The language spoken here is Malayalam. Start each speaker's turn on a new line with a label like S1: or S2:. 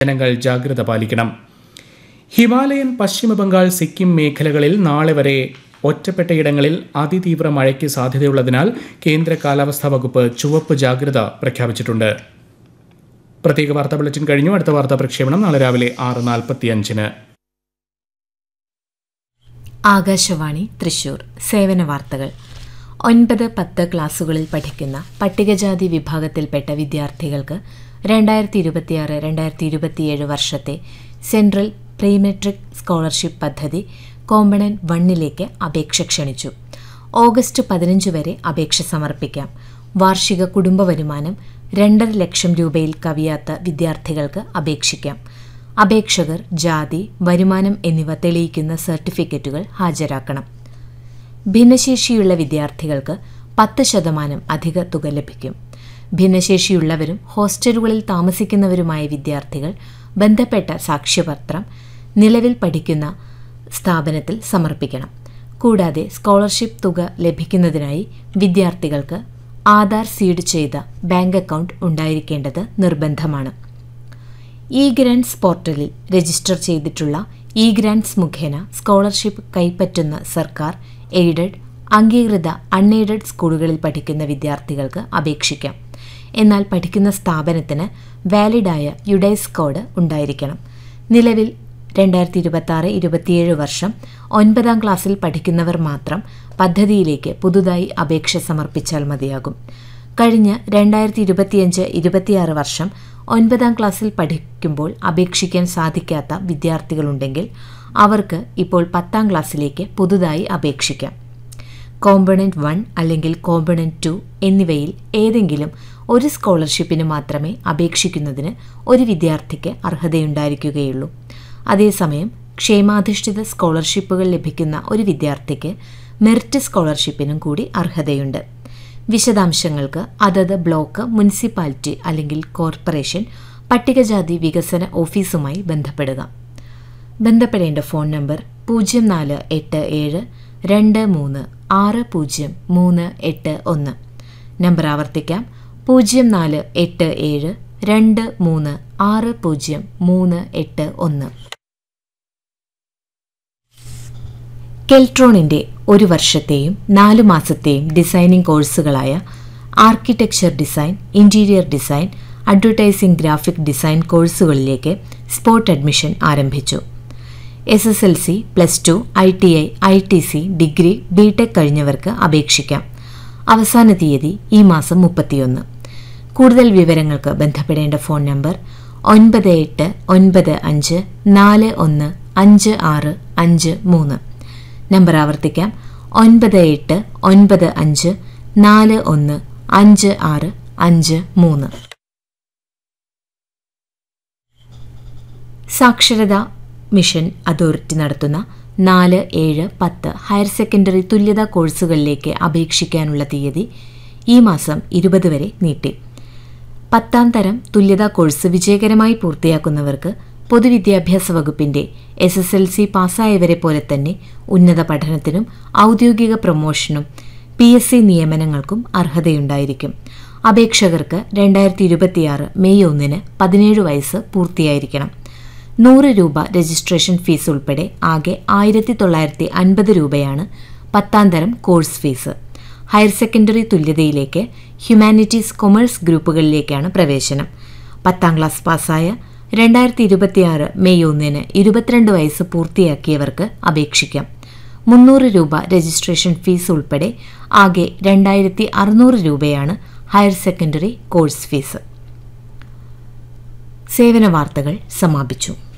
S1: ജനങ്ങൾ ജാഗ്രത പാലിക്കണം ഹിമാലയൻ പശ്ചിമ ബംഗാൾ സിക്കിം മേഖലകളിൽ നാളെ വരെ ഒറ്റപ്പെട്ടയിടങ്ങളിൽ അതിതീവ്ര മഴയ്ക്ക് സാധ്യതയുള്ളതിനാൽ കേന്ദ്ര കാലാവസ്ഥാ വകുപ്പ് ചുവപ്പ് ജാഗ്രത പ്രഖ്യാപിച്ചിട്ടുണ്ട് പ്രത്യേക വാർത്താ ബുള്ളറ്റിൻ കഴിഞ്ഞു അടുത്ത വാർത്താ പ്രക്ഷേപണം നാളെ രാവിലെ ആറ് നാൽപ്പത്തിയഞ്ചിന്
S2: ആകാശവാണി തൃശൂർ സേവന വാർത്തകൾ ഒൻപത് പത്ത് ക്ലാസുകളിൽ പഠിക്കുന്ന പട്ടികജാതി വിഭാഗത്തിൽപ്പെട്ട വിദ്യാർത്ഥികൾക്ക് രണ്ടായിരത്തി ഇരുപത്തിയാറ് രണ്ടായിരത്തി ഇരുപത്തിയേഴ് വർഷത്തെ സെൻട്രൽ പ്രീമെട്രിക് സ്കോളർഷിപ്പ് പദ്ധതി കോമ്പണന്റ് വണ്ണിലേക്ക് അപേക്ഷ ക്ഷണിച്ചു ഓഗസ്റ്റ് പതിനഞ്ച് വരെ അപേക്ഷ സമർപ്പിക്കാം വാർഷിക കുടുംബ വരുമാനം രണ്ടര ലക്ഷം രൂപയിൽ കവിയാത്ത വിദ്യാർത്ഥികൾക്ക് അപേക്ഷിക്കാം അപേക്ഷകർ ജാതി വരുമാനം എന്നിവ തെളിയിക്കുന്ന സർട്ടിഫിക്കറ്റുകൾ ഹാജരാക്കണം ഭിന്നശേഷിയുള്ള വിദ്യാർത്ഥികൾക്ക് പത്ത് ശതമാനം അധിക തുക ലഭിക്കും ഭിന്നശേഷിയുള്ളവരും ഹോസ്റ്റലുകളിൽ താമസിക്കുന്നവരുമായ വിദ്യാർത്ഥികൾ ബന്ധപ്പെട്ട സാക്ഷ്യപത്രം നിലവിൽ പഠിക്കുന്ന സ്ഥാപനത്തിൽ സമർപ്പിക്കണം കൂടാതെ സ്കോളർഷിപ്പ് തുക ലഭിക്കുന്നതിനായി വിദ്യാർത്ഥികൾക്ക് ആധാർ സീഡ് ചെയ്ത ബാങ്ക് അക്കൗണ്ട് ഉണ്ടായിരിക്കേണ്ടത് നിർബന്ധമാണ് ഇ ഗ്രാൻസ് പോർട്ടലിൽ രജിസ്റ്റർ ചെയ്തിട്ടുള്ള ഇ ഗ്രാൻസ് മുഖേന സ്കോളർഷിപ്പ് കൈപ്പറ്റുന്ന സർക്കാർ എയ്ഡഡ് അംഗീകൃത അൺഎയ്ഡഡ് സ്കൂളുകളിൽ പഠിക്കുന്ന വിദ്യാർത്ഥികൾക്ക് അപേക്ഷിക്കാം എന്നാൽ പഠിക്കുന്ന സ്ഥാപനത്തിന് വാലിഡായ യുഡൈസ് കോഡ് ഉണ്ടായിരിക്കണം നിലവിൽ രണ്ടായിരത്തി ഇരുപത്തി ആറ് ഇരുപത്തിയേഴ് വർഷം ഒൻപതാം ക്ലാസ്സിൽ പഠിക്കുന്നവർ മാത്രം പദ്ധതിയിലേക്ക് പുതുതായി അപേക്ഷ സമർപ്പിച്ചാൽ മതിയാകും കഴിഞ്ഞ രണ്ടായിരത്തി ഇരുപത്തിയഞ്ച് ഇരുപത്തിയാറ് വർഷം ഒൻപതാം ക്ലാസ്സിൽ പഠിക്കുമ്പോൾ അപേക്ഷിക്കാൻ സാധിക്കാത്ത വിദ്യാർത്ഥികളുണ്ടെങ്കിൽ അവർക്ക് ഇപ്പോൾ പത്താം ക്ലാസ്സിലേക്ക് പുതുതായി അപേക്ഷിക്കാം കോമ്പണന്റ് വൺ അല്ലെങ്കിൽ കോമ്പണന്റ് ടു എന്നിവയിൽ ഏതെങ്കിലും ഒരു സ്കോളർഷിപ്പിന് മാത്രമേ അപേക്ഷിക്കുന്നതിന് ഒരു വിദ്യാർത്ഥിക്ക് അർഹതയുണ്ടായിരിക്കുകയുള്ളൂ അതേസമയം ക്ഷേമാധിഷ്ഠിത സ്കോളർഷിപ്പുകൾ ലഭിക്കുന്ന ഒരു വിദ്യാർത്ഥിക്ക് മെറിറ്റ് സ്കോളർഷിപ്പിനും കൂടി അർഹതയുണ്ട് വിശദാംശങ്ങൾക്ക് അതത് ബ്ലോക്ക് മുനിസിപ്പാലിറ്റി അല്ലെങ്കിൽ കോർപ്പറേഷൻ പട്ടികജാതി വികസന ഓഫീസുമായി ബന്ധപ്പെടുക ബന്ധപ്പെടേണ്ട ഫോൺ നമ്പർ പൂജ്യം നാല് എട്ട് ഏഴ് രണ്ട് മൂന്ന് ആറ് പൂജ്യം മൂന്ന് എട്ട് ഒന്ന് നമ്പർ ആവർത്തിക്കാം പൂജ്യം നാല് എട്ട് ഏഴ് രണ്ട് മൂന്ന് ആറ് പൂജ്യം മൂന്ന് എട്ട് ഒന്ന് കെൽട്രോണിന്റെ ഒരു വർഷത്തെയും നാലു മാസത്തെയും ഡിസൈനിംഗ് കോഴ്സുകളായ architecture design interior design advertising graphic design കോഴ്സുകളിലേക്ക് സ്പോട്ട് അഡ്മിഷൻ ആരംഭിച്ചു S S L C plus two I T I I T C degree B tech കഴിഞ്ഞവർക്ക് അപേക്ഷിക്കാം അവസാന തീയതി ഈ മാസം മുപ്പത്തിയൊന്ന് കൂടുതൽ വിവരങ്ങൾക്ക് ബന്ധപ്പെടേണ്ട ഫോൺ നമ്പർ ഒൻപത് എട്ട് ഒൻപത് അഞ്ച് നാല് ഒന്ന് അഞ്ച് ആറ് അഞ്ച് മൂന്ന് നമ്പർ ആവർത്തിക്കാം ഒൻപത് എട്ട് ഒൻപത് അഞ്ച് നാല് ഒന്ന് അഞ്ച് ആറ് അഞ്ച് മൂന്ന് സാക്ഷരതാ മിഷൻ അതോറിറ്റി നടത്തുന്ന നാല് ഏഴ് പത്ത് ഹയർ സെക്കൻഡറി തുല്യതാ കോഴ്സുകളിലേക്ക് അപേക്ഷിക്കാനുള്ള തീയതി ഈ മാസം ഇരുപത് വരെ നീട്ടി പത്താം തരം തുല്യതാ കോഴ്സ് വിജയകരമായി പൂർത്തിയാക്കുന്നവർക്ക് പൊതുവിദ്യാഭ്യാസ വകുപ്പിന്റെ എസ് എസ് എൽ സി പാസ്സായവരെ പോലെ തന്നെ ഉന്നത പഠനത്തിനും ഔദ്യോഗിക പ്രൊമോഷനും പി എസ് സി നിയമനങ്ങൾക്കും അർഹതയുണ്ടായിരിക്കും അപേക്ഷകർക്ക് രണ്ടായിരത്തി ഇരുപത്തിയാറ് മെയ് ഒന്നിന് പതിനേഴ് വയസ്സ് പൂർത്തിയായിരിക്കണം നൂറ് രൂപ രജിസ്ട്രേഷൻ ഫീസ് ഉൾപ്പെടെ ആകെ ആയിരത്തി തൊള്ളായിരത്തി അൻപത് രൂപയാണ് പത്താം തരം കോഴ്സ് ഫീസ് ഹയർ സെക്കൻഡറി തുല്യതയിലേക്ക് ഹ്യൂമാനിറ്റീസ് കൊമേഴ്സ് ഗ്രൂപ്പുകളിലേക്കാണ് പ്രവേശനം പത്താം ക്ലാസ് പാസ്സായ രണ്ടായിരത്തി ഇരുപത്തിയാറ് മെയ് ഒന്നിന് ഇരുപത്തിരണ്ട് വയസ്സ് പൂർത്തിയാക്കിയവർക്ക് അപേക്ഷിക്കാം മുന്നൂറ് രൂപ രജിസ്ട്രേഷൻ ഫീസ് ഉൾപ്പെടെ ആകെ രണ്ടായിരത്തി അറുന്നൂറ് രൂപയാണ് ഹയർ സെക്കൻഡറി കോഴ്സ് ഫീസ് സേവന വാർത്തകൾ സമാപിച്ചു